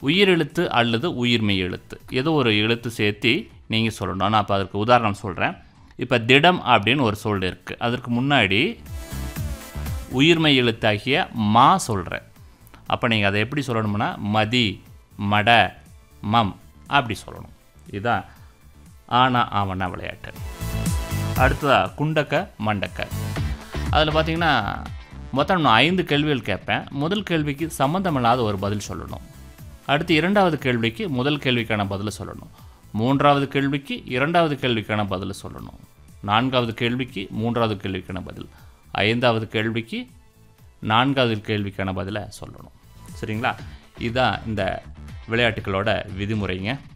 உயிரெழுத்து அல்லது உயிர்மெய் எழுத்து ஏதோ ஒரு எழுத்து சேர்த்து நீங்கள் சொல்லணும் நான் அப்போ அதற்கு உதாரணம் சொல்கிறேன் இப்போ திடம் அப்படின்னு ஒரு சொல் இருக்குது அதற்கு முன்னாடி உயிர்மெய் எழுத்தாகிய மா சொல்கிறேன் அப்போ நீங்கள் அதை எப்படி சொல்லணும்னா மதி மட மம் அப்படி சொல்லணும் இதுதான் ஆனா ஆவணா விளையாட்டு அடுத்ததாக குண்டக்க மண்டக்க அதில் பார்த்தீங்கன்னா மொத்தம் நான் ஐந்து கேள்விகள் கேட்பேன் முதல் கேள்விக்கு சம்மந்தமில்லாத ஒரு பதில் சொல்லணும் அடுத்து இரண்டாவது கேள்விக்கு முதல் கேள்விக்கான பதில் சொல்லணும் மூன்றாவது கேள்விக்கு இரண்டாவது கேள்விக்கான பதில் சொல்லணும் நான்காவது கேள்விக்கு மூன்றாவது கேள்விக்கான பதில் ஐந்தாவது கேள்விக்கு நான்காவது கேள்விக்கான பதிலை சொல்லணும் சரிங்களா இதுதான் இந்த விளையாட்டுகளோட விதிமுறைங்க